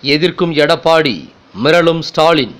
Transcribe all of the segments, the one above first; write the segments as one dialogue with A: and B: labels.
A: எதிர்க்கும் எடப்பாடி மிரளும் ஸ்டாலின்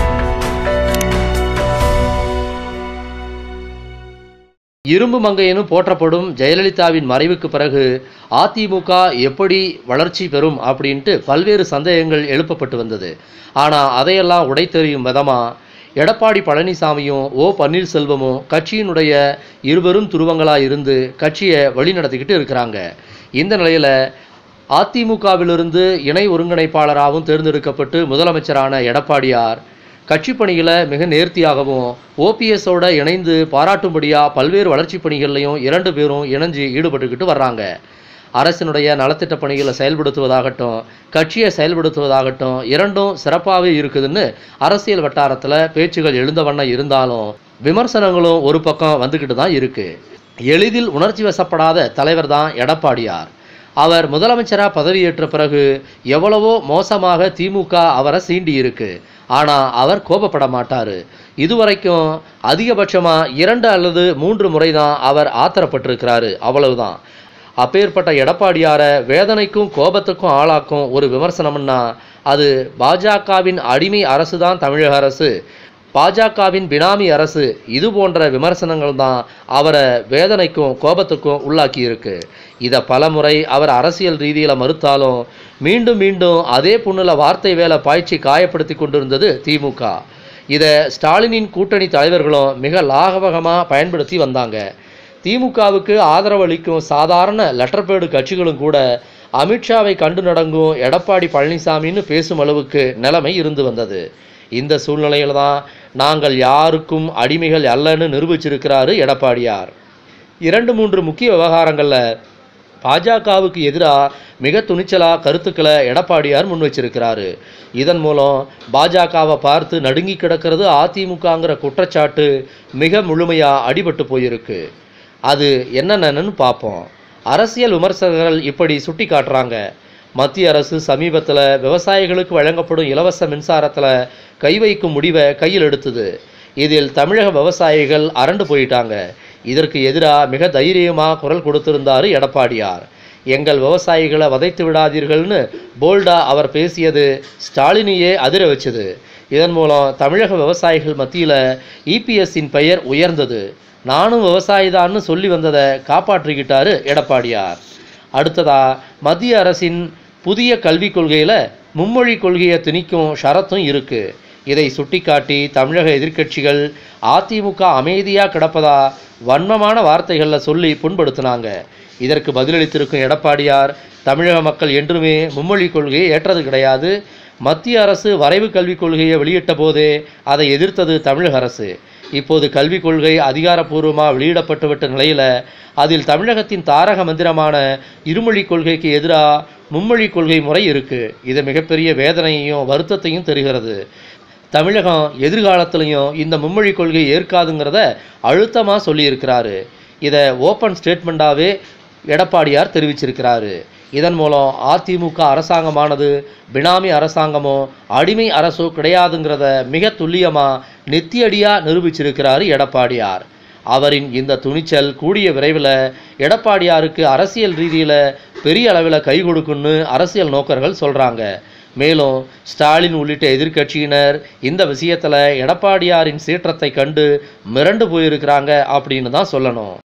A: இரும்பு மங்கையெனு போற்றப்படும் ஜெயலலிதாவின் மறைவுக்கு பிறகு அதிமுக எப்படி வளர்ச்சி பெறும் அப்படின்ட்டு பல்வேறு சந்தேகங்கள் எழுப்பப்பட்டு வந்தது ஆனால் அதையெல்லாம் உடைத்தெறியும் விதமாக எடப்பாடி பழனிசாமியும் ஓ பன்னீர்செல்வமும் கட்சியினுடைய இருவரும் துருவங்களாக இருந்து கட்சியை வழிநடத்திக்கிட்டு இருக்கிறாங்க இந்த நிலையில் அதிமுகவிலிருந்து இணை ஒருங்கிணைப்பாளராகவும் தேர்ந்தெடுக்கப்பட்டு முதலமைச்சரான எடப்பாடியார் கட்சி பணிகளை மிக நேர்த்தியாகவும் ஓபிஎஸோட இணைந்து பாராட்டும்படியாக பல்வேறு வளர்ச்சி பணிகள்லையும் இரண்டு பேரும் இணைஞ்சு ஈடுபட்டுக்கிட்டு வர்றாங்க அரசினுடைய நலத்திட்ட பணிகளை செயல்படுத்துவதாகட்டும் கட்சியை செயல்படுத்துவதாகட்டும் இரண்டும் சிறப்பாகவே இருக்குதுன்னு அரசியல் வட்டாரத்தில் பேச்சுகள் எழுந்த வண்ணம் இருந்தாலும் விமர்சனங்களும் ஒரு பக்கம் வந்துக்கிட்டு தான் இருக்கு எளிதில் உணர்ச்சி வசப்படாத தலைவர் தான் எடப்பாடியார் அவர் முதலமைச்சராக பதவியேற்ற பிறகு எவ்வளவோ மோசமாக திமுக அவரை சீண்டி இருக்கு ஆனால் அவர் கோபப்பட மாட்டார் இதுவரைக்கும் அதிகபட்சமாக இரண்டு அல்லது மூன்று முறை தான் அவர் ஆத்திரப்பட்டிருக்கிறாரு அவ்வளவுதான் அப்பேற்பட்ட எடப்பாடியாரை வேதனைக்கும் கோபத்துக்கும் ஆளாக்கும் ஒரு விமர்சனம்னா அது பாஜகவின் அடிமை அரசு தான் தமிழக அரசு பாஜகவின் பினாமி அரசு இது போன்ற விமர்சனங்கள் தான் அவரை வேதனைக்கும் கோபத்துக்கும் உள்ளாக்கி இருக்கு இதை பலமுறை அவர் அரசியல் ரீதியில் மறுத்தாலும் மீண்டும் மீண்டும் அதே புண்ணில் வார்த்தை வேலை பாய்ச்சி காயப்படுத்தி கொண்டிருந்தது திமுக இதை ஸ்டாலினின் கூட்டணி தலைவர்களும் மிக லாகவகமாக பயன்படுத்தி வந்தாங்க திமுகவுக்கு ஆதரவளிக்கும் சாதாரண லெட்டர்பேடு கட்சிகளும் கூட அமித்ஷாவை கண்டு நடங்கும் எடப்பாடி பழனிசாமின்னு பேசும் அளவுக்கு நிலைமை இருந்து வந்தது இந்த சூழ்நிலையில் தான் நாங்கள் யாருக்கும் அடிமைகள் அல்லன்னு நிரூபிச்சிருக்கிறாரு எடப்பாடியார் இரண்டு மூன்று முக்கிய விவகாரங்களில் பாஜகவுக்கு எதிராக மிக துணிச்சலாக கருத்துக்களை எடப்பாடியார் முன் வச்சிருக்கிறாரு இதன் மூலம் பாஜகவை பார்த்து நடுங்கி கிடக்கிறது அதிமுகங்கிற குற்றச்சாட்டு மிக முழுமையாக அடிபட்டு போயிருக்கு அது என்னென்னு பார்ப்போம் அரசியல் விமர்சகர்கள் இப்படி சுட்டி காட்டுறாங்க மத்திய அரசு சமீபத்தில் விவசாயிகளுக்கு வழங்கப்படும் இலவச மின்சாரத்தில் கை வைக்கும் முடிவை கையில் எடுத்தது இதில் தமிழக விவசாயிகள் அரண்டு போயிட்டாங்க இதற்கு எதிராக மிக தைரியமாக குரல் கொடுத்திருந்தார் எடப்பாடியார் எங்கள் விவசாயிகளை வதைத்து விடாதீர்கள்னு போல்டா அவர் பேசியது ஸ்டாலினையே அதிர வச்சது இதன் மூலம் தமிழக விவசாயிகள் மத்தியில் இபிஎஸ்ஸின் பெயர் உயர்ந்தது நானும் விவசாயிதான்னு சொல்லி வந்ததை காப்பாற்றிக்கிட்டாரு எடப்பாடியார் அடுத்ததா மத்திய அரசின் புதிய கல்விக் கொள்கையில் மும்மொழி கொள்கையை திணிக்கும் ஷரத்தும் இருக்கு இதை சுட்டிக்காட்டி தமிழக எதிர்க்கட்சிகள் அதிமுக அமைதியாக கிடப்பதா வன்மமான வார்த்தைகளில் சொல்லி புண்படுத்தினாங்க இதற்கு பதிலளித்திருக்கும் எடப்பாடியார் தமிழக மக்கள் என்றுமே மும்மொழி கொள்கையை ஏற்றது கிடையாது மத்திய அரசு வரைவு கல்விக் கொள்கையை வெளியிட்ட போதே அதை எதிர்த்தது தமிழக அரசு இப்போது கல்விக் கொள்கை அதிகாரப்பூர்வமாக வெளியிடப்பட்டுவிட்ட நிலையில் அதில் தமிழகத்தின் தாரக மந்திரமான இருமொழி கொள்கைக்கு எதிராக மும்மொழி கொள்கை முறை இருக்குது இது மிகப்பெரிய வேதனையையும் வருத்தத்தையும் தருகிறது தமிழகம் எதிர்காலத்திலையும் இந்த மும்மொழி கொள்கை ஏற்காதுங்கிறத அழுத்தமாக சொல்லியிருக்கிறாரு இதை ஓப்பன் ஸ்டேட்மெண்ட்டாகவே எடப்பாடியார் தெரிவிச்சிருக்கிறாரு இதன் மூலம் அதிமுக அரசாங்கமானது பினாமி அரசாங்கமோ அடிமை அரசோ கிடையாதுங்கிறத மிக துல்லியமாக நெத்தியடியாக நிரூபிச்சிருக்கிறாரு எடப்பாடியார் அவரின் இந்த துணிச்சல் கூடிய விரைவில் எடப்பாடியாருக்கு அரசியல் ரீதியில் பெரிய அளவில் கை கொடுக்குன்னு அரசியல் நோக்கர்கள் சொல்கிறாங்க மேலும் ஸ்டாலின் உள்ளிட்ட எதிர்க்கட்சியினர் இந்த விஷயத்தில் எடப்பாடியாரின் சீற்றத்தை கண்டு மிரண்டு போயிருக்கிறாங்க அப்படின்னு தான் சொல்லணும்